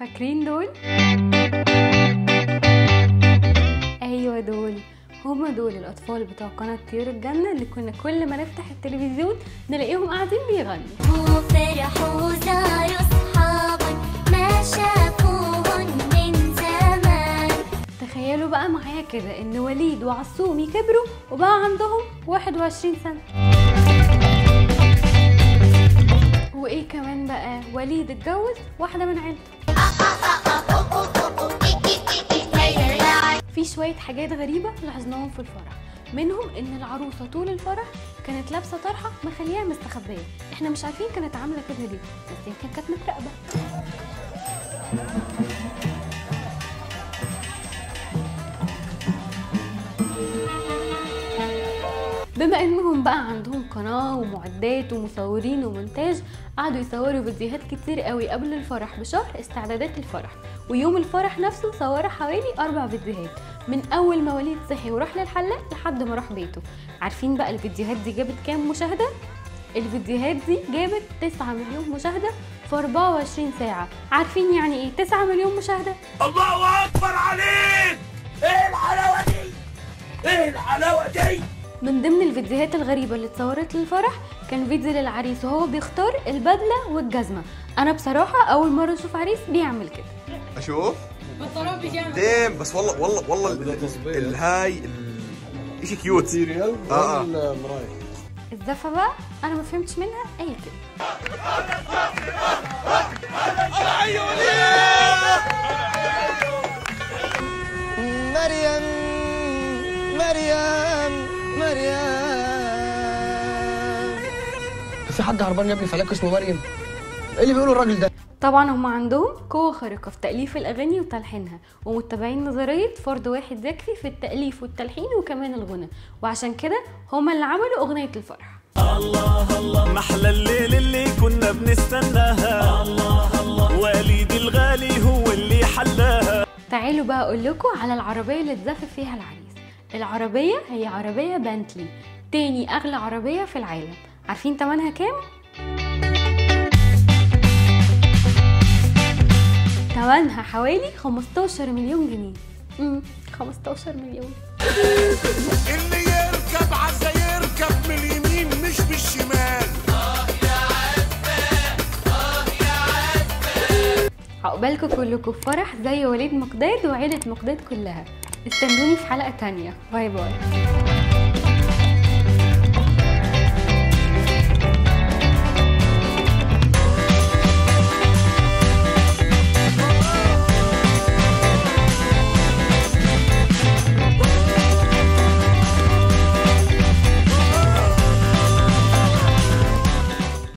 فاكرين دول ايوه دول هما دول الاطفال بتوع قناه طيور الجنه اللي كنا كل ما نفتح التلفزيون نلاقيهم قاعدين بيغنوا وفرحوا زاروا صحابا ما شافوهن من زمان تخيلوا بقى معايا كده ان وليد وعصومي كبروا وبقى عندهم 21 سنه وايه كمان بقى وليد اتجوز واحده من عيلته في شويه حاجات غريبه لاحظناهم في الفرح منهم ان العروسه طول الفرح كانت لابسه طرحه مخليها مستخبيه احنا مش عارفين كانت عامله كده ليه بس يمكن كانت متراقبه بما انهم بقى عندهم قناه ومعدات ومصورين ومونتاج قعدوا يصوروا فيديوهات كتير قوي قبل الفرح بشهر استعدادات الفرح ويوم الفرح نفسه صوروا حوالي اربع فيديوهات من اول ما وليد صحي وراح للحلاق لحد ما راح بيته عارفين بقى الفيديوهات دي جابت كام مشاهده الفيديوهات دي جابت 9 مليون مشاهده في 24 ساعه عارفين يعني ايه 9 مليون مشاهده الله اكبر عليك ايه الحلاوه دي ايه الحلاوه دي من ضمن الفيديوهات الغريبة اللي اتصورت للفرح كان فيديو للعريس وهو بيختار البدلة والجزمة أنا بصراحة أول مرة أشوف عريس بيعمل كده اشوف ديم بس والله والله والله ال- ال- الهاي ال- اشي كيوت ماتيريال آه. والمرايه الزفة بقى أنا ما فهمتش منها أي كلمة مريم مريم مريم في حد هربان يا ابني فلاك اسمه مريم ايه اللي بيقوله الراجل ده طبعا هم عندهم قوة خارقة في تأليف الأغاني وتلحينها ومتبعين نظرية فرد واحد يكفي في التأليف والتلحين وكمان الغنى وعشان كده هما اللي عملوا أغنية الفرح محلى الليل اللي كنا بنستناها الله الله وليدي الغالي هو اللي حلاها تعالوا بقى اقول لكم على العربيه اللي اتزفف فيها العريس العربيه هي عربيه بنتلي تاني اغلى عربيه في العالم عارفين تمنها كام تمنها حوالي 15 مليون جنيه امم 15 مليون اللي يركب عزة يركب من اليمين مش بالشمال عقبالكم كلكم في فرح زي وليد مقداد وعيلة مقداد كلها استنوني في حلقة تانية باي باي